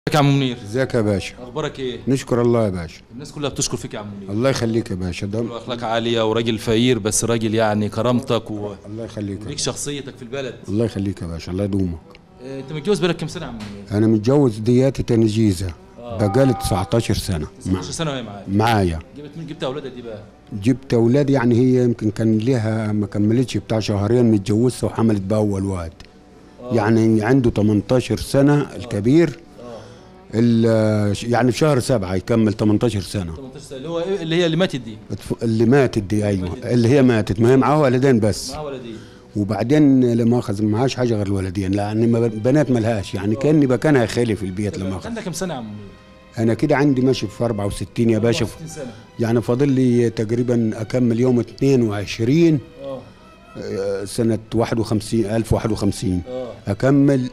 ازيك يا عم منير ازيك يا باشا اخبارك ايه نشكر الله يا باشا الناس كلها بتشكر فيك يا عم منير الله يخليك يا باشا ده اخلاق عاليه وراجل فقير بس راجل يعني كرامتك و... الله يخليك وليك شخصيتك في البلد الله يخليك يا باشا الله يدومك آه، انت متجوز بقالك كام سنه يا عم منير انا متجوز دياتي تنجيزه بقالي 19 سنه مع 19 سنه وهي معاك معايا جبت مين جبت اولادها دي بقى جبت اولاد يعني هي يمكن كان لها ما كملتش بتاع شهرين متجوزها وحملت باول واد يعني عنده 18 سنه الكبير ال- يعني في شهر سبعة يكمل 18 سنة 18 سنه اللي هو إيه؟ اللي هي اللي ماتت دي اللي ماتت دي ايوه اللي هي ماتت ما هي معاها ولدين بس معاها ولدين وبعدين لما اخذ معهاش حاجه غير الولدين لان ما- بنات ملهاش يعني كاني بكانها خالي في البيت لما اخذ عندك كام سنه يا عم منير انا كده عندي ماشي في 64 يا باشا 64 سنه يعني فاضل لي تقريبا اكمل يوم 22 اه آه، سنه 51 1051 اه اكمل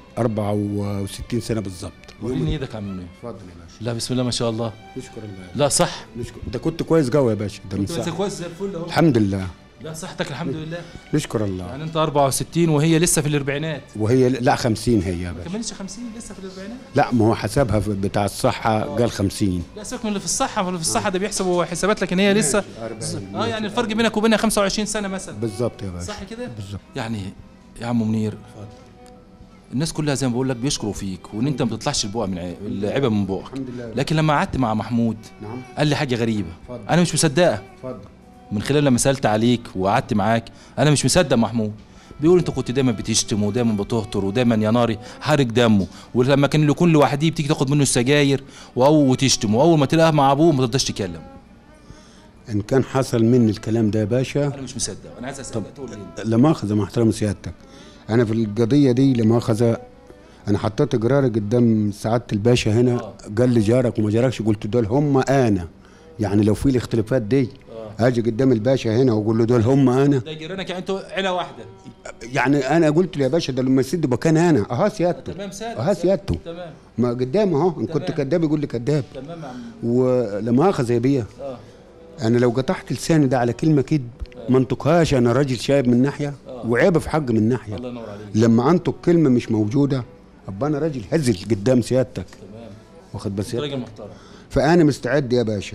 64 سنه بالظبط وريني ايدك يا عم منير اتفضل يا باشا لا بسم الله ما شاء الله نشكر الله لا صح نشكر ده كنت كويس قوي يا باشا ده من انت بس ساعة. كويس زي الفل اهو الحمد لله لا صحتك الحمد لله نشكر الله يعني انت 64 وهي لسه في الاربعينات وهي لا 50 هي يا ما باشا كملتش 50 لسه في الاربعينات لا ما هو حسبها في- بتاع الصحه قال 50 لا سيبك من اللي في الصحة اللي في الصحة ده بيحسبوا حسابات لكن هي لسه اه يعني الفرق بينك وبينها 25 سنة مثلا بالظبط يا باشا صح كده؟ بالظبط يعني يا عم منير الناس كلها زي ما بقول لك بيشكروا فيك وان انت ما بتطلعش البقى من عي- العيبه من بقك الحمد لله لكن لما قعدت مع محمود نعم قال لي حاجه غريبه اتفضل. انا مش مصدقها اتفضل من خلال لما سالت عليك وقعدت معاك انا مش مصدق محمود بيقول انت كنت دايما بتشتم ودايما بتهتر ودايما يا ناري حارق دمه ولما كان يكون لوحديه بتيجي تاخد منه السجاير واول وتشتم واول ما تلاقيه مع ابوه ما تقدرش تتكلم ان كان حصل مني الكلام ده يا باشا انا مش مصدق انا عايز اسالك تقول ايه لما اخذ مع احترام سيادتك انا في القضيه دي لما اخذ انا حطيت اقراري قدام سعاده الباشا هنا آه. قال لي جارك وما جاركش قلت دول هم انا يعني لو في الاختلافات دي اجي قدام الباشا هنا واقول له دول هم انا ده جيرانك يعني انتوا عيله واحده يعني انا قلت له يا باشا ده لما يسد مكان انا اها سيادته تمام سادة اها سيادته تمام ما قدام اهو ان كنت تمام. كذاب يقول لي كذاب تمام يا عم ولما اخذ يا بيه اه انا لو قطعت لساني ده على كلمه كذب ما انطقهاش انا راجل شايب من ناحيه وعيب في حق من ناحيه الله ينور عليك لما انطق كلمه مش موجوده ابقى انا راجل هزل قدام سيادتك تمام واخد بس انت راجل محترم فانا مستعد يا باشا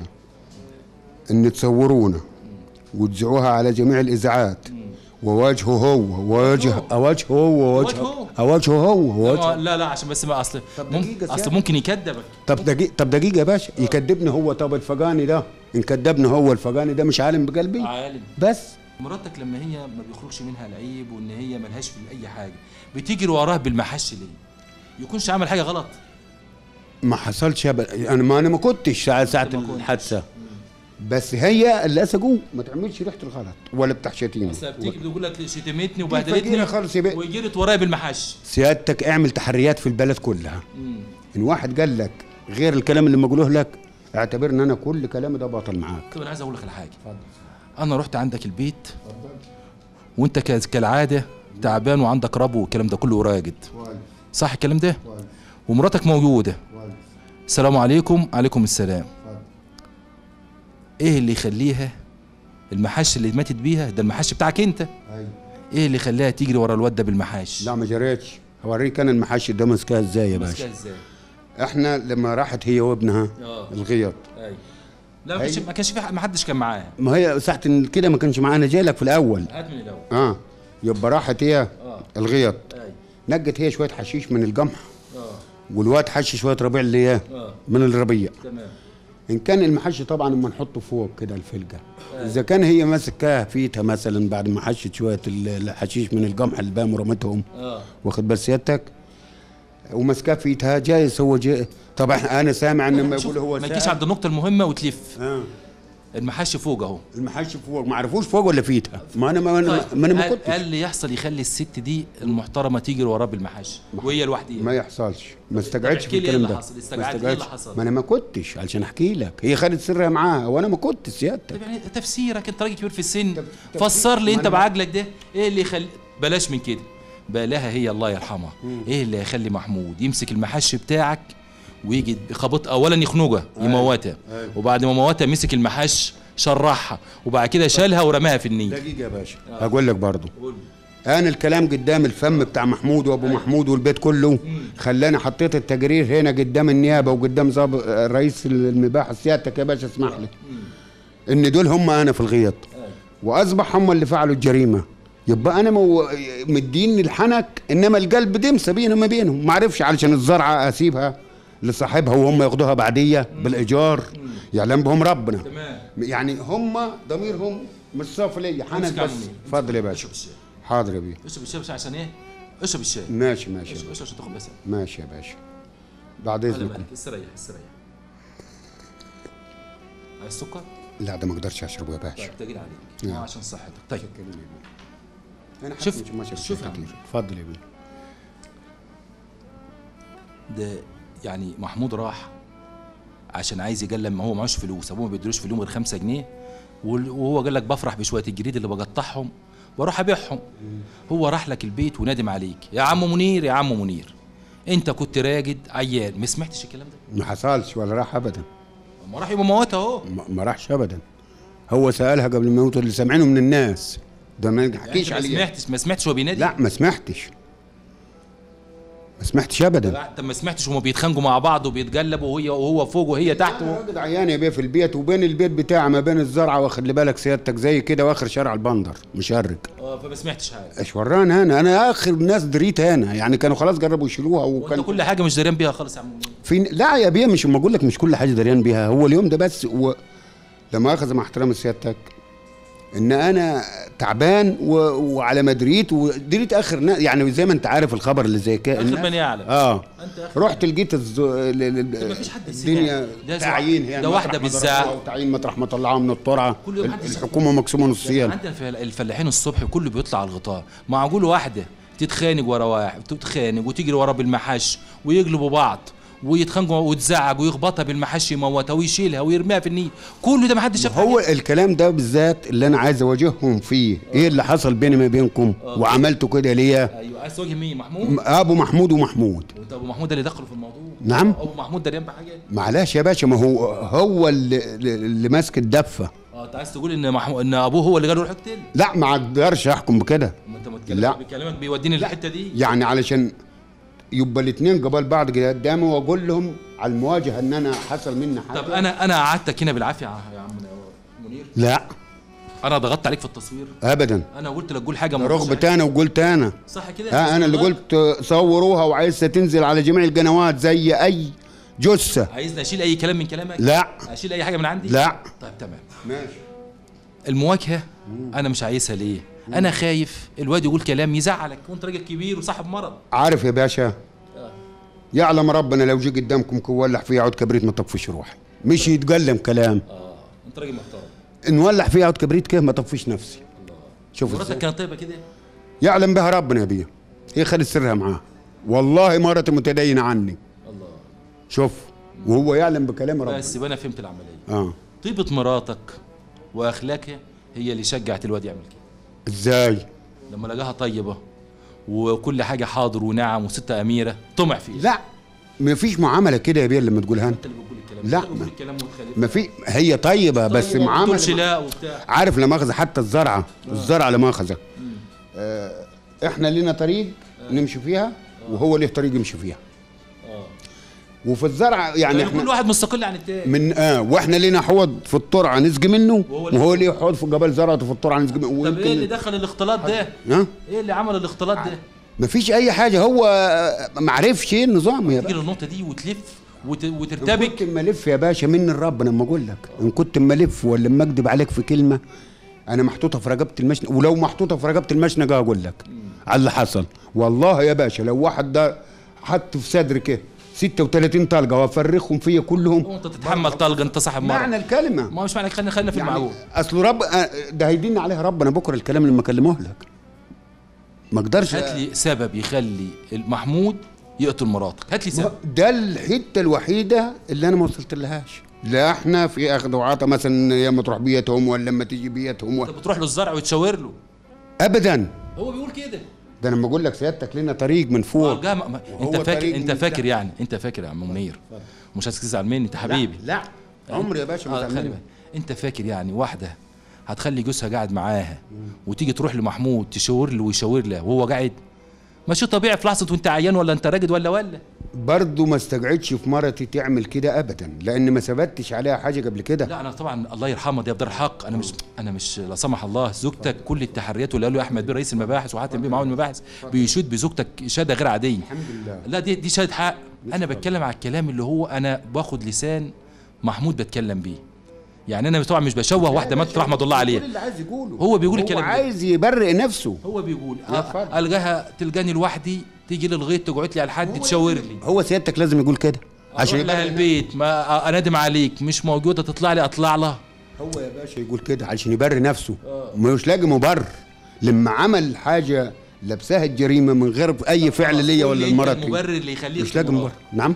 ان تصورونا وتذيعوها على جميع الاذاعات وواجهه هو وواجه اواجهه هو وواجهه وواجهه. اواجهه هو لا, وواجهه لا لا عشان بس ما اصل طب مم... دقيقة اصل سيادة. ممكن يكذبك طب دقيقه طب دقيقه يا باشا يكذبني هو طب الفقاني ده ان كذبني هو الفقاني ده مش عالم بقلبي عالم بس مراتك لما هي ما بيخرجش منها العيب وان هي ملهاش في اي حاجه بتجري وراه بالمحش ليه يكونش عمل حاجه غلط ما حصلش أبد. انا ما انا ما كنتش ساعه ساعه ما كنتش. الحادثه بس هي اللي اسقوه ما تعملش ريحه الغلط ولا بتاع شتيمه بس بتيجي بتقول لك شتمتني فقيرة وبهدلتني خالص يا بيه. وجرت ورايا بالمحش سيادتك اعمل تحريات في البلد كلها مم. ان واحد قال لك غير الكلام اللي بقوله لك اعتبر ان انا كل كلامي ده باطل معاك طب انا عايز اقول لك على حاجه انا رحت عندك البيت وانت ك- كالعاده تعبان وعندك ربو والكلام ده كله راجد صح الكلام ده ومراتك موجوده السلام عليكم عليكم السلام ايه اللي يخليها المحش اللي ماتت بيها ده المحش بتاعك انت ايه اللي خلاها تجري ورا الواد ده بالمحاش لا ما جريتش هوريك انا المحاشي ده ماسكها ازاي يا ماسكها باشا ازاي احنا لما راحت هي وابنها اه الغيط ايوه لا ما كانش ما كانش في حد- ما حدش كان معاها ما هي ساعه إن كده ما كانش معانا جاي لك في الاول هات من الاول اه يبقى راحت هي اه الغيط ايوه نقت هي شويه حشيش من القمح اه والواد حش شويه ربيع اللي هي اه من الربيع تمام ان كان المحش طبعا اما نحطه فوق كده الفلقه اذا كان هي ماسكاها فيتها مثلا بعد ما حشت شويه ال- الحشيش من القمح اللي بقى ورمتهم اه واخد بال سيادتك وماسكاها فيتها جايز هو جاي طبعا انا سامع ان لما شوف، يقول هو ما تجيش سائل. عند النقطة المهمة وتلف آه. المحش فوق اهو المحش فوق ما عرفوش فوق ولا فيتها ما انا ما انا ما انا ما قال- كنتش قال اللي يحصل يخلي الست دي المحترمة تيجي وراه بالمحش وهي لوحدها ما يحصلش ما استقعدش احكي في لي إيه الكلام اللي ده حصل؟ ما استقعدت إيه اللي استقعدش. حصل؟ ما انا ما كنتش علشان احكي لك هي خدت سرها معاها وانا ما كنت سيادتك طب يعني تفسيرك انت راجل كبير في السن تف- فسر لي ما انت أنا- بعقلك ده ايه اللي يخلي بلاش من كده بلاها هي الله يرحمها ايه اللي هيخلي محمود يمسك المحش بتاعك ويجي خبط اولا يخنقها يموتها أيوة. وبعد ما موتها مسك المحش شرحها وبعد كده شالها ورماها في النيل دقيقه يا باشا هقول لك برضه قول انا الكلام قدام الفم بتاع محمود وابو محمود والبيت كله خلاني حطيت التقرير هنا قدام النيابه وقدام ضابط رئيس المباحث سيادتك يا باشا اسمح لي ان دول هم انا في الغيط واصبح هم اللي فعلوا الجريمه يبقى انا مو... مديني الحنك انما القلب دمسه بيني وما بينهم ما عرفش علشان الزرعه اسيبها لصاحبها وهم ياخدوها بعديه بالايجار يعلم بهم ربنا تمام يعني هم ضميرهم مش صافي ليا حنك امسك يا بس عمي. اتفضل يا باشا اشرب الشاي حاضر يا بيه اشرب الشاي بس عشان ايه اشرب الشاي ماشي ماشي اشرب اشرب عشان تاخد بس ماشي يا باشا بعد خلي اذنكم بالك استريح استريح عايز سكر؟ لا ده ما اقدرش اشربه يا باشا طيب تقيل عليك نعم. آه، عشان صحتك طيب انا شوف- شوف ما شربتش شوف يا كتير عم. اتفضل يا بيه ده يعني محمود راح عشان عايز يجلم ما هو معهوش فلوس ابوه ما بيدروش في اليوم غير 5 جنيه وال- وهو قال لك بفرح بشويه الجريد اللي بقطعهم واروح ابيعهم هو راح لك البيت وندم عليك يا عم منير يا عم منير انت كنت راجد عيان ما سمعتش الكلام ده ما حصلش ولا راح ابدا ما راح يبقى موت اهو ما ما راحش ابدا هو سالها قبل ما يموت اللي سامعينه من الناس ده ما يعني يحكيش انت ما عليه سمعتش ما سمعتش هو بينادي لا ما سمعتش ما سمعتش ابدا لا، انت ما سمعتش هما بيتخانقوا مع بعض وبيتجلبوا وهي وهو فوق وهي تحت انا راجل عيان يا بيه في البيت وبين البيت بتاعي ما بين الزرعه واخد لي بالك سيادتك زي كده واخر شارع البندر مشرق اه فما سمعتش حاجه ايش ورانا هنا انا اخر ناس دريت هنا يعني كانوا خلاص جربوا يشيلوها وانت وكان كل حاجه مش داريان بيها خالص يا عم منير في لا يا بيه مش ما اقول لك مش كل حاجه دريان بيها هو اليوم ده بس و... لما اخذ مع احترام سيادتك ان انا تعبان و... وعلى ما دريت ودريت اخر نا... يعني زي ما انت عارف الخبر اللي زي كده اخر الناس- من يعلم اه انت اخر رحت لقيت الز... ال- ال- ما فيش حد الدنيا سمع. ده زع- تعيين هي ده واحدة بالزعق. وتعيين مطرح ما طلعوها من الترعه كل يوم ال- حد الحكومه مقسومه نصين عندنا الف- الفلاحين الصبح كله بيطلع على الغطاء معقول واحده تتخانق ورا واحد تتخانق وتجري ورا بالمحش ويقلبوا بعض ويتخانقوا وتزعق ويخبطها بالمحش يموتها ويشيلها ويرميها في النيل كله ده ما حدش شاف هو الكلام ده بالذات اللي انا عايز اواجههم فيه ايه اللي حصل بيني ما بينكم وعملته كده ليه ايوه عايز تواجه مين محمود ابو محمود ومحمود وانت ابو محمود اللي دخلوا في الموضوع نعم. ابو محمود دريان بحاجه معلش يا باشا ما هو هو اللي, اللي ماسك الدفه اه انت عايز تقول ان محمود ان ابوه هو اللي قال له روح اقتل لا ما اقدرش احكم بكده ما انت لا. متكلم بكلامك بيوديني للحته دي يعني علشان يبقى الاثنين قبال بعض كده قدامي واقول لهم على المواجهه ان انا حصل مني حاجه طب انا انا قعدتك هنا بالعافيه يا عم منير لا انا ضغطت عليك في التصوير ابدا انا قلت لك قول حاجه ما قلتش رغبة انا وقلت انا صح كده ها انا اللي قلت صوروها وعايزها تنزل على جميع القنوات زي اي جثه عايزني اشيل اي كلام من كلامك لا اشيل اي حاجه من عندي لا طيب تمام ماشي المواجهه انا مش عايزها ليه انا خايف الواد يقول كلام يزعلك وانت راجل كبير وصاحب مرض عارف يا باشا يعلم ربنا لو جه قدامكم كولح فيه عود كبريت ما تطفيش روحي مش يتكلم كلام اه انت راجل محترم نولع فيه عود كبريت كده ما طفيش نفسي شوف مراتك ازاي كانت طيبه كده يعلم بها ربنا يا بيه هي خدت سرها معاه والله مرتي متدينه عني الله شوف وهو يعلم بكلام ربنا بس يبقى انا فهمت العمليه اه طيبه مراتك واخلاقها هي اللي شجعت الواد يعمل كده ازاي لما لقاها طيبه وكل حاجه حاضر ونعم وست اميره طمع فيها لا ما فيش معامله كده يا بيه لما تقولها انت انت اللي بتقول الكلام لا. انت اللي بتقول الكلام وتخالف ما في هي طيبه بس طيب، معامله وبتقولش لا وبتاع عارف لما اخذ حتى الزرعه الزرعه لما اخذ آه احنا لنا طريق نمشي فيها وهو ليه طريق يمشي فيها اه وفي الزرعه يعني يعني كل احنا واحد مستقل عن التاني من اه واحنا لنا حوض في الترعه نسقي منه وهو ليه وهو ليه حوض في جبل زرعته في الترعه نسقي منه طب ايه اللي دخل الاختلاط ده؟ ها ايه اللي عمل الاختلاط ده؟ ما فيش اي حاجه هو آه، ما عرفش ايه النظام يا تيجي باشا للنقطه دي وتلف وت... ان وترتبك كنت اما الف يا باشا من الرب لما اقول لك ان كنت اما الف ولا اما اكذب عليك في كلمه انا محطوطه في رقبه المشنقه ولو محطوطه في رقبه المشنقه اقول لك على اللي حصل والله يا باشا لو واحد ده حط في صدري كده 36 طلقه وافرخهم فيا كلهم وانت تتحمل طلق انت صاحب معنى مرض الكلمه ما مش معنى خلينا خلينا في يعني المعقول اصل رب آه، ده هيدين عليها ربنا بكره الكلام لما اكلمه لك ما اقدرش هات لي سبب يخلي محمود يقتل مراتك هات لي سبب ده الحته الوحيده اللي انا ما وصلت لهاش لا احنا في اخذ وعطا مثلا يا اما تروح بيتهم ولا لما تيجي بيتهم و... انت بتروح له الزرع وتشاور له ابدا هو بيقول كده ده انا لما اقول لك سيادتك لنا طريق من فوق والله ما- ما- وهو انت فاكر طريق انت من فاكر تحت. يعني انت فاكر يا عم منير مش عايز تزعل مني انت حبيبي لا عمري يا باشا ما آه، خلي زعلان بالك. انت فاكر يعني واحده هتخلي جوزها قاعد معاها وتيجي تروح لمحمود تشاور له ويشاور له وهو قاعد ماشي طبيعي في لحظه وانت عيان ولا انت راجد ولا ولا برضه ما استقعدش في مرتي تعمل كده ابدا لان ما ثبتش عليها حاجه قبل كده لا انا طبعا الله يرحمها دي افضل الحق انا مش انا مش لا سمح الله زوجتك كل التحريات واللي قاله احمد بيه رئيس المباحث وحاتم بيه معاون المباحث بيشود بزوجتك شهاده غير عاديه الحمد لله لا دي دي شهاده حق انا بتكلم على الكلام اللي هو انا باخد لسان محمود بتكلم بيه يعني انا طبعا مش بشوه واحده ماتت رحمه الله كل عليها اللي عايز يقوله هو بيقول هو الكلام ده. عايز يبرئ نفسه هو بيقول لا، اتفضل. أ- القاها تلقاني لوحدي تيجي لي الغيط تقعد لي على الحد تشاور لي هو سيادتك لازم يقول كده عشان عشان لها يبرئ البيت ما أ- انادم عليك مش موجوده تطلع لي اطلع لها هو يا باشا يقول كده عشان يبرئ نفسه مش لاقي مبرر لما عمل حاجه لبسها الجريمه من غير اي فعل ليا قول ولا لي أنت لمرتي المبرر اللي يخليه مش يقتل لاقي مراته. مبرر نعم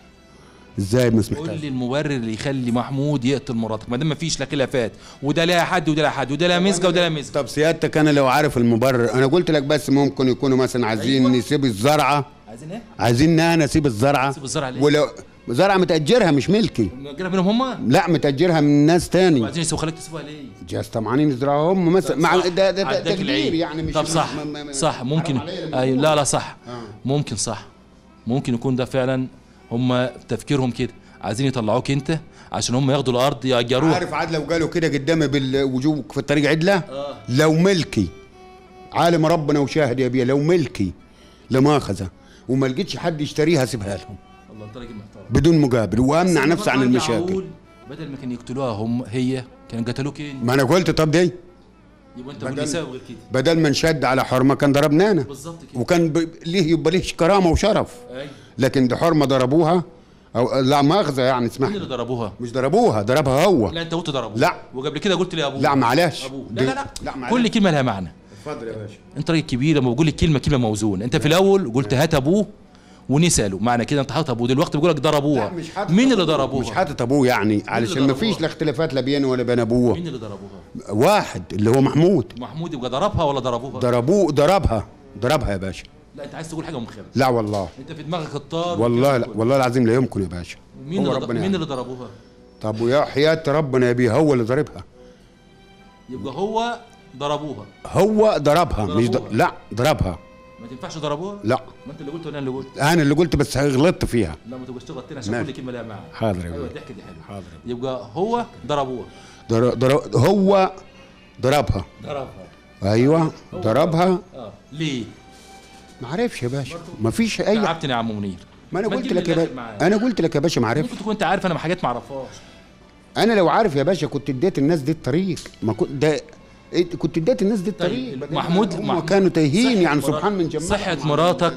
ازاي مش قول محتاج لي المبرر اللي يخلي محمود يقتل مراتك ما دام ما فيش لا خلافات وده لها حد وده لها حد وده لها مسكه وده لها مسكه طب سيادتك انا لو عارف المبرر انا قلت لك بس ممكن يكونوا مثلا عايزين أيوة. نسيب الزرعه عايزين ايه؟ عايزين انا اسيب الزرعه نسيب الزرعة ليه؟ ولو زرعه متاجرها مش ملكي نجيبها منهم هم لا متاجرها من ناس تاني وعايزين يسيبوا خليك تسيبوها ليه؟ جاز طمعانين يزرعوها هم مثلا مع صح. ده ده, ده عداك تدبير العيب. يعني مش طب صح ما- ما- ما- صح ممكن حرام عليا لما أي أقول. لا لا صح آه. ممكن صح ممكن يكون ده فعلا هم تفكيرهم كده عايزين يطلعوك انت عشان هم ياخدوا الارض يأجروها عارف عاد لو قالوا كده قدامي بالوجوب في الطريق عدله لو ملكي عالم ربنا وشاهد يا بيه لو ملكي لمؤاخذه وما لقيتش حد يشتريها سيبها لهم الله انت راجل محترم بدون مقابل وامنع بس نفسي عن برضه أرجع المشاكل أقول بدل ما كانوا يقتلوها هم هي كانوا قتلوك انت ما انا قلت طب دي يبقى انت بدل- واللي يساوي غير كده بدل ما نشد على حرمه كان ضربنا انا بالظبط كده وكان ب... ليه يبقى ليه كرامه وشرف ايوه لكن دي حرمه ضربوها او لا مؤاخذه يعني اسمح مين اللي لي ضربوها؟ مش ضربوها ضربها هو لا انت قلت ضربوها لا. وقبل كده قلت لي ابوه لا معلش ابوه دي- لا لا لا, لا معلش. كل كلمه لها معنى اتفضل يا باشا انت راجل كبير لما بقول لك كلمه كلمه موزونه انت في الاول قلت هات ابوه ونساله معنى كده انت حاطط ابوه دلوقتي بيقول لك ضربوها حاطط مين اللي أبوه. ضربوها؟ مش حاطط ابوه يعني علشان ما فيش ضربوها؟ لا اختلافات لا بينه ولا بين ابوه مين اللي ضربوها؟ واحد اللي هو محمود محمود يبقى ضربها ولا ضربوها؟ ضربوه ضربها ضربها يا باشا لا انت عايز تقول حاجه مخيبه لا والله انت في دماغك الطار والله لا والله العظيم لا يمكن يا باشا مين هو اللي ربنا مين يعلم. اللي ضربوها؟ طب ويا حياة ربنا يا بيه هو اللي ضربها يبقى هو ضربوها هو ضربها مش ض... ضربوها. لا ضربها ما تنفعش ضربوها؟ لا ما انت اللي قلت ولا انا اللي قلت؟ انا اللي قلت بس غلطت فيها لا ما تبقاش تغلط تاني عشان ماشي. كل كلمه لها معنى حاضر يا ايوه بيه الضحكه دي حلوه حاضر يبقى هو ضربوها ضر... ضر... هو ضربها ضربها ايوه ضربها اه ليه؟ ما عرفش يا باشا ما فيش اي تعبتني يا عم منير ما انا ما قلت تجيب لك يا لي باشا الآخر معايا. انا قلت لك يا باشا ما عرفش ممكن تكون انت عارف انا حاجات ما اعرفهاش انا لو عارف يا باشا كنت اديت الناس دي الطريق ما كنت ده إيه، كنت اديت الناس دي الطريق بدل ما محمود هم محمود- كانوا تايهين صحة يعني مرات- سبحان من جمال صحة مراتك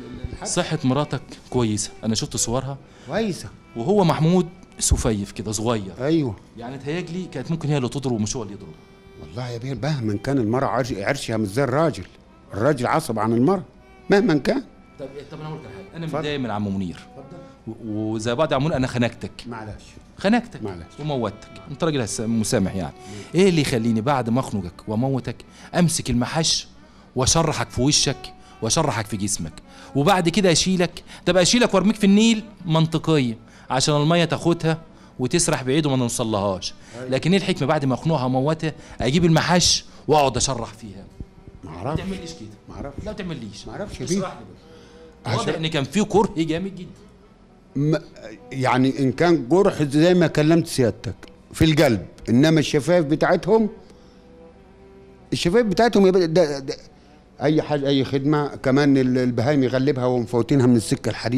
صحة مراتك كويسة أنا شفت صورها كويسه وهو محمود سفيف كده صغير ايوه يعني تهيألي كانت ممكن هي اللي تضرب مش هو اللي يضرب والله يا بيه مهما كان المرأة عرش عرشها مش زي الراجل الراجل عصب عن المرأة مهما كان طب طب أنا هقول لك على حاجة أنا اتفضل. متضايق من عم منير و- وزي بعض يا عم منير أنا خنقتك معلش خنقتك معلش. وموتك أنت راجل هس- مسامح يعني إيه اللي يخليني بعد ما أخنقك وأموتك أمسك المحش وأشرحك في وشك وأشرحك في جسمك وبعد كده أشيلك طب أشيلك وأرميك في النيل منطقية عشان المية تاخدها وتسرح بعيد وما نوصلهاش لكن ايه الحكمه بعد ما اخنقها واموتها اجيب المحش واقعد اشرح فيها ما ما اعرفش تعمليش كده ما اعرفش لا ما تعمليش ما اعرفش يا اشرح بيه. لي بقى واضح عشان- ان كان في كره جامد جدا ما- يعني ان كان جرح زي ما كلمت سيادتك في القلب انما الشفايف بتاعتهم الشفايف بتاعتهم يا بيه ده, ده اي حاجه اي خدمه كمان ال- البهايم يغلبها ومفوتينها من السكه الحديد